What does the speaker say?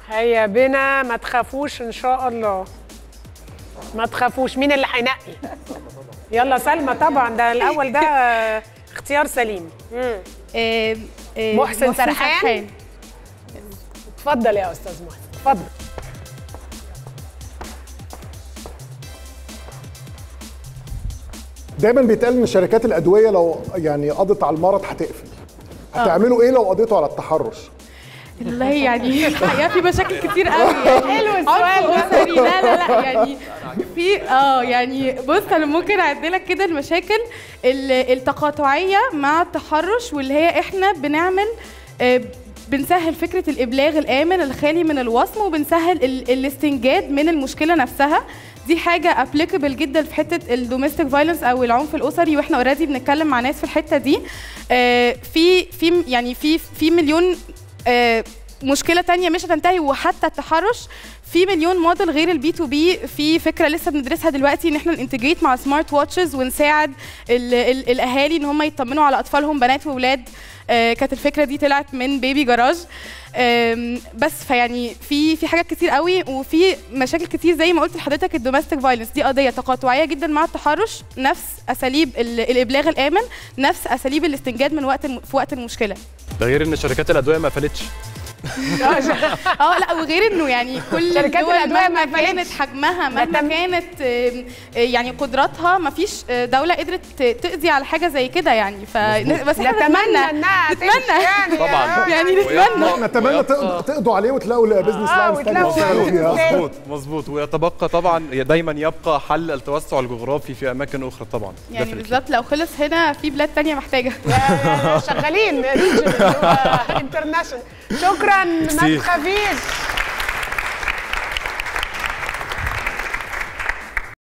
هيا بنا ما تخافوش ان شاء الله ما تخافوش مين اللي هينقي يلا سلمى طبعا ده الاول ده آه، اختيار سليم مم. آه، آه، محسن سرحان. اتفضل يا استاذ محسن اتفضل دايما بيتقال ان شركات الادويه لو يعني قضت على المرض هتقفل هتعملوا ايه لو قضيتوا على التحرش والله يعني الحقيقه في مشاكل كتير قوي يعني حلو السؤال عنف ده. اسري لا لا لا يعني في اه يعني بص انا ممكن اعد لك كده المشاكل ال- التقاطعيه مع التحرش واللي هي احنا بنعمل آه، بنسهل فكره الابلاغ الامن الخالي من الوصم وبنسهل ال- الاستنجاد من المشكله نفسها دي حاجه ابليكابل جدا في حته الدوميستيك فايلنس او العنف الاسري واحنا اوريدي بنتكلم مع ناس في الحته دي آه، في في يعني في في مليون آه، مشكله تانية مش هتنتهي وحتى التحرش في مليون موديل غير البي تو بي في فكره لسه بندرسها دلوقتي ان احنا ننتجريت مع سمارت واتشز ونساعد ال ال الاهالي ان هم يطمنوا على اطفالهم بنات واولاد آه، كانت الفكره دي طلعت من بيبي جراج آم، بس فيعني في في حاجات كتير قوي وفي مشاكل كتير زي ما قلت لحضرتك الدوميستيك فايلنس دي قضيه تقاطعيه جدا مع التحرش نفس اساليب ال- الابلاغ الامن نفس اساليب الاستنجاد من وقت الم- في وقت المشكله ده غير ان شركات الادويه ما قفلتش اه لا وغير انه يعني كل شركات الدول الأدوية مهما ما كانت قفلتش. حجمها مهما تم- كانت آم، آه، يعني قدراتها ما فيش دوله قدرت ت- تقضي على حاجه زي كده يعني ف بس احنا نتمنى نتمنى انها نتمنى. تمشي يعني طبعاً. يعني نتمنى نتمنى تقضوا, تقضوا عليه وتلاقوا بزنس آه، لاينز تانية وتلاقوا تشتغلوا فيها مظبوط مظبوط ويتبقى طبعا دايما يبقى حل التوسع الجغرافي في اماكن اخرى طبعا يعني Definitely. بالظبط لو خلص هنا في بلاد تانية محتاجه شغالين انترناشونال شكرا ما ميرسي. تخافيش